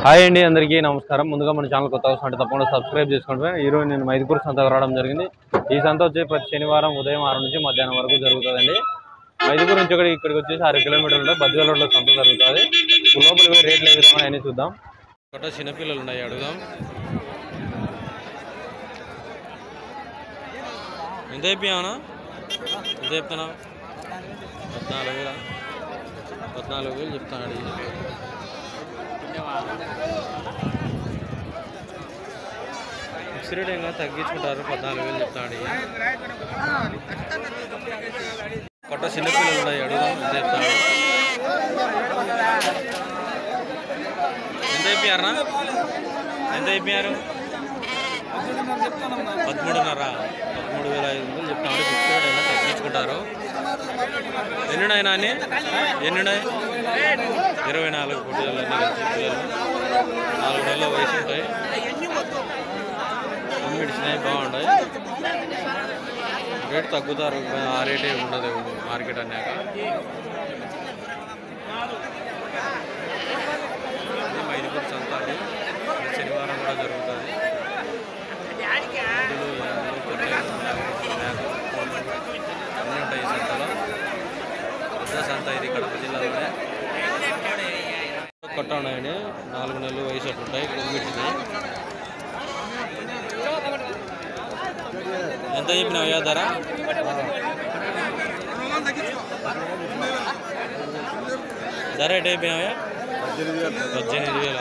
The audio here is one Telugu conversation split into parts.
హాయ్ అండి అందరికీ నమస్కారం ముందుగా మన ఛానల్ కొత్త వస్తుంటే తప్పకుండా సబ్స్క్రైబ్ చేసుకోండి ఈరోజు నేను మైదుకూరు సంతకు రావడం జరిగింది ఈ సంత వచ్చి ప్రతి శనివారం ఉదయం ఆరు నుంచి మధ్యాహ్నం వరకు జరుగుతుందండి మైదుకూరు నుంచి ఇక్కడ ఇక్కడికి వచ్చేసి ఆరు కిలోమీటర్లు ఉంటాయి బద్దివేల రోడ్లో సంత జరుగుతుంది ఇప్పుడు లోపల పోయి రేట్లు ఏ విధంగా అని చూద్దాం ఒకట చిన్నపిల్లలు ఉన్నాయి అడుగుదాం ఎంత అయిపోయావునా ఎంత చెప్తున్నా పద్నాలుగు వేల పద్నాలుగు వేలు చెప్తాను అడిగి ఫిక్స్ రేట్ ఏం కాదు తగ్గించుకుంటారు పద్నాలుగు వేలు చెప్తాడు కొత్త చిన్నపిల్లలు ఉన్నాయి అడుగుదాం ఎంత చెప్తాడు ఎంత అయిపోయారా ఎంత అయిపోయారు పదమూడున్నర పదమూడు వేల ఐదు వందలు చెప్తాడు ఫిక్స్ రేట్ అయినా తగ్గించుకుంటారు ఎన్నున్నాయి నాని ఎన్నున్నాయి ఇరవై నాలుగు పుట్టిలు అన్నీ కలిసి పిల్లలు నాలుగు నెలల వయసు ఉంటాయి అమ్మి ఇడిచినాయి బాగుంటాయి రేటు తగ్గుతారు ఆ రేటే ఉండదు మార్కెట్ అన్నాక ఇది మైదుకూరు సంత అది శనివారం కూడా జరుగుతుంది ఎద్దులు, ఎద్దులు, పొట్టేలు, మేకలు, కోళ్ళు అన్నీ ఉంటాయి ఈ సంతలో పెద్ద సంత ఇది కడప జిల్లాలోనే కొట్ట ఉన్నాయండి నాలుగు నెలలు వయసు అట్లా ఉంటాయి కొమ్మిటిని ఎంత చెప్పినావు అయ్యా ధర ధర ఎట్ అయిపోయినావా పద్దెనిమిది వేల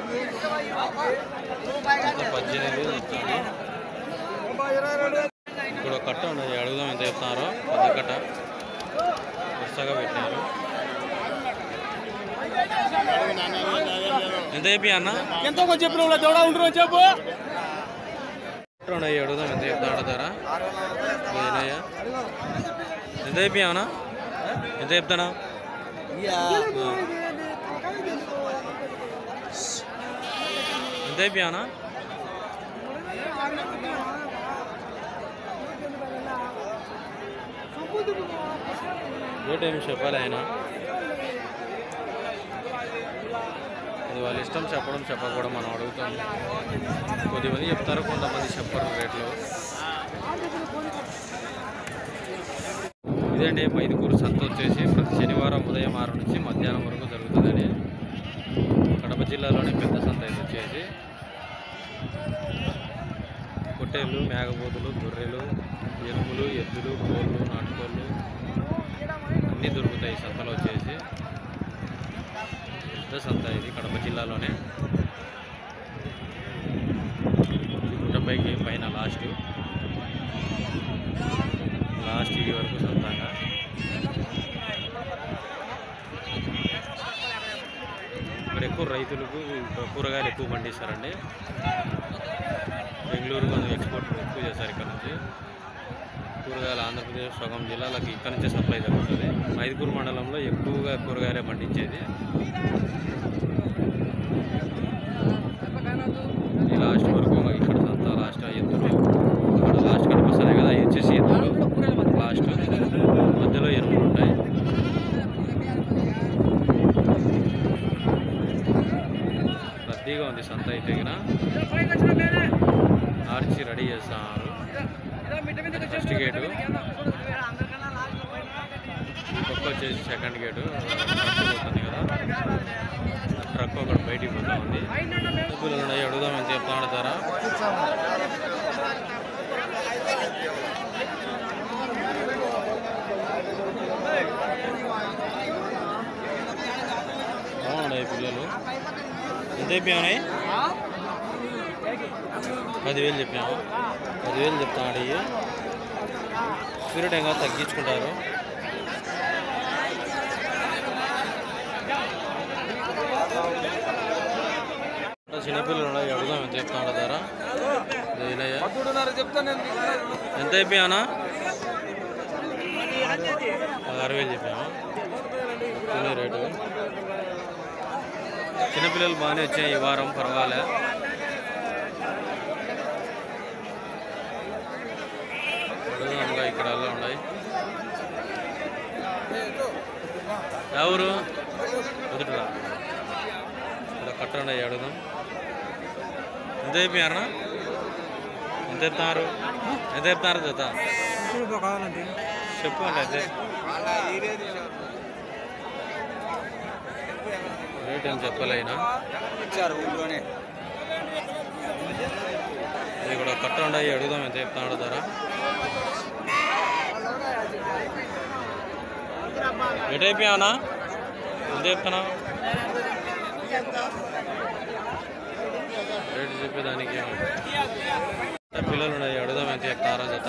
పద్దెనిమిది వేలు చెప్తాను ఇప్పుడు ఒక కట్ట ఉన్నది అడుగుదాం ఎంత చెప్తున్నారో పెద్ద కట్ట వరుసగా పెట్టినారు ఎంత చెప్పి అన్న ఎంతో కొంచెం చెప్పిన వాళ్ళు దూడ ఉంటారు చెప్పు ఉన్నాయి అడుగుదాం ఎంత చెప్తాడు ధర ఏనయ్యా ఎంత చెప్పావనా ఎంత చెప్తానా ఎంత చెప్పావనా రేట్ ఏమి చెప్పాలి ఆయన అది వాళ్ళ ఇష్టం చెప్పడం చెప్పకపోవడం మనం అడుగుతాం కొద్దిమంది చెప్తారు కొంతమంది చెప్పరు రేట్లు ఇదండి మైదుకూరు సంత వచ్చేసి ప్రతి శనివారం ఉదయం ఆరు నుంచి మధ్యాహ్నం వరకు జరుగుతుందండి కడప జిల్లాలోనే పెద్ద సంత ఇది వచ్చేసి పొట్టేళ్ళు మేకపోతులు గొర్రెలు ఎనుములు ఎద్దులు కోళ్ళు నాటుకోళ్ళు అన్నీ దొరుకుతాయి ఈ సంతలో వచ్చేసి పెద్ద సంత ఇది కడప జిల్లాలోనే గుట్టపైకి పైన లాస్ట్ లాస్ట్ ఇది వరకు సొంతంగా ఇక్కడ ఎక్కువ రైతులకు కూరగాయలు ఎక్కువ పండిస్తారండి బెంగళూరు కొంచెం ఎక్స్పోర్ట్ ఎక్కువ చేస్తారు ఇక్కడ నుంచి కూరగాయలు ఆంధ్రప్రదేశ్ సగం జిల్లాలకు ఇక్కడ నుంచే సప్లై జరుగుతుంది మైదుకూరు మండలంలో ఎక్కువగా కూరగాయలే పండించేది ఈ లాస్ట్ వరకు ఇక్కడ సంత లాస్ట్ ఎత్తులు ఇక్కడ లాస్ట్ కనిపిస్తున్నాయి కదా అవి వచ్చేసి ఎత్తులు లాస్ట్ మధ్యలో ఎరువులు ఉంటాయి రద్దీగా ఉంది సంత అయితే గిన ఆర్చి రెడీ చేస్తున్నారు ఫస్ట్ గేటు ఒక్క వచ్చేసి సెకండ్ గేటు ట్రక్ పోతుంది కదా ట్రక్ ఒకటి బయటికి పోతా ఉంది డబ్బులు ఉన్నాయి అడుగుదామని చెప్తా ఆడతారా బాగున్నాయి పిల్లలు ఎంత అయిపోయాయి పదివేలు చెప్పినాము పదివేలు చెప్తాను అడిగి స్పిరిట్ ఇంకా తగ్గించుకుంటారు చిన్నపిల్లలు ఉన్నాయి అడుగుదాం ఎంత చెప్తాను ధర ఇదయ్యా పదమూడున్నర చెప్తాను నేను ఎంత అయిపోయానా పదహారు వేలు చెప్పాము చెప్తున్న రేటు చిన్నపిల్లలు బాగానే వచ్చాయి ఈ వారం పర్వాలే అడుగుదాంగా ఇక్కడ అలా ఉన్నాయి ఎవరు కుదుటరా ఇక్కడ కట్టండి అయ్యి అడుగుదాం ఎంత అయిపోయారనా ఎంత చెప్తున్నారు ఎంత చెప్తున్నారు జత చెప్పు అండి అయితే రేట్ ఏం చెప్పలేనా ఇచ్చారు ఊళ్ళోనే ఇది కూడా కట్టండి అయ్యి అడుగుదాం ఎంత చెప్తాడు ధర ఎటు అయిపోయావనా ఎంత చెప్తున్నావు రేటు చెప్పేదానికి పిల్లలు ఉన్నాయి అడుగుదాం ఎంత చెప్తారా జత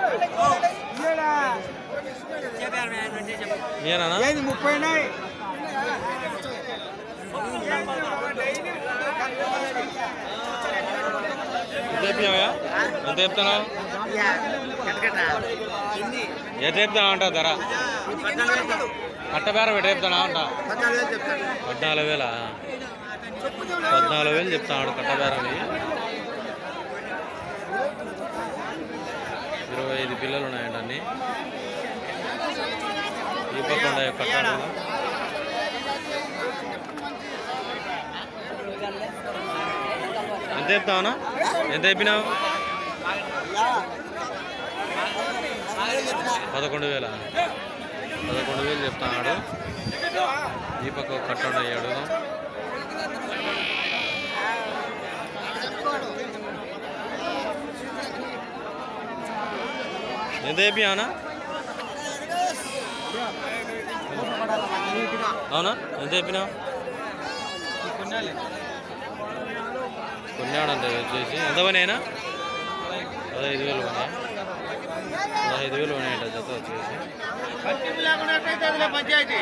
ఏనా ముప్పై ఎంత చెప్పినావా ఎంత చెప్తున్నావు ఎంత చెప్తావు అంట ధర కట్టబేరం ఎటు చెప్తానా అంట పద్నాలుగు వేల పద్నాలుగు వేలు చెప్తాడు కట్టబేరం ఇరవై ఐదు పిల్లలు ఉన్నాయంట అన్ని ఈ పక్క ఉన్నాయి కట్టాడు ఎంత చెప్తావునా ఎంత చెప్పినావు పదకొండు వేల పదకొండు వేలు చెప్తాడు ఈ పక్క ఒక కట్ట ఉన్నాయి అడుగుదాం ఎంత చెప్పినా అవునా ఎంత చెప్పినావు కొన్నాడంట వచ్చేసి ఎంత పనైనా పదహైదు వేలు ఉన్నాయి పదహైదు వేలు ఉన్నాయంట జత వచ్చేసి పంచాయతీ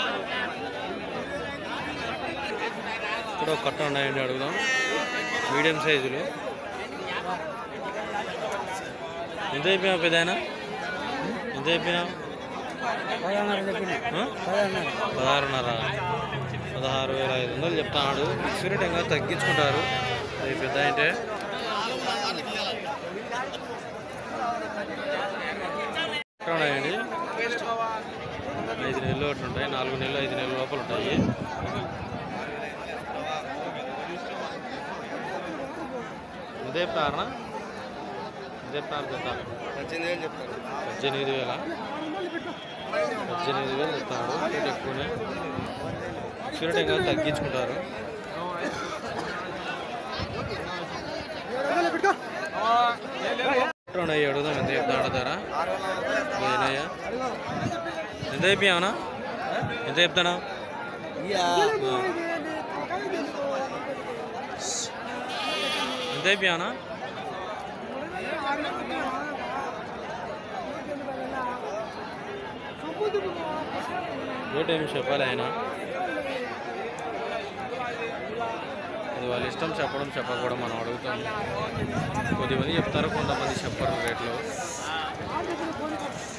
ఇక్కడ ఒక కట్ట ఉన్నాయండి అడుగుదాం మీడియం సైజులు ఎంత అయిపోయినా పెదాయన ఎంత అయిపోయినా పదహారున్నర పదహారు వేల ఐదు వందలు చెప్తాడు ఫిక్స్ రేట్ ఇంకా తగ్గించుకుంటారు అది పెద్ద అంటే ఎక్కడ ఉన్నాయండి ఐదు నెలలు ఒకటి ఉంటాయి నాలుగు నెలలు ఐదు నెలల లోపల ఉంటాయి ఎంత చెప్తారనా ఎంత చెప్తారు చెప్తారు పద్దెనిమిది వేలు చెప్తారు పద్దెనిమిది వేల పద్దెనిమిది వేలు చెప్తాడు రేట్ ఎక్కువనే షూరిటీ ఇంకా తగ్గించుకుంటారు ఉన్నాయి అడుగుదాం ఎంత చెప్తాడు ధర పోయినాయా ఎంత అయిపోయావునా ఎంత చెప్తానా ఎంత అయిపోయావునా రేట్ ఏమి చెప్పాలి ఆయన అది వాళ్ళ ఇష్టం చెప్పడం చెప్పకపోవడం మనం అడుగుతాం కొద్దిమంది చెప్తారు కొంతమంది చెప్పరు రేట్లు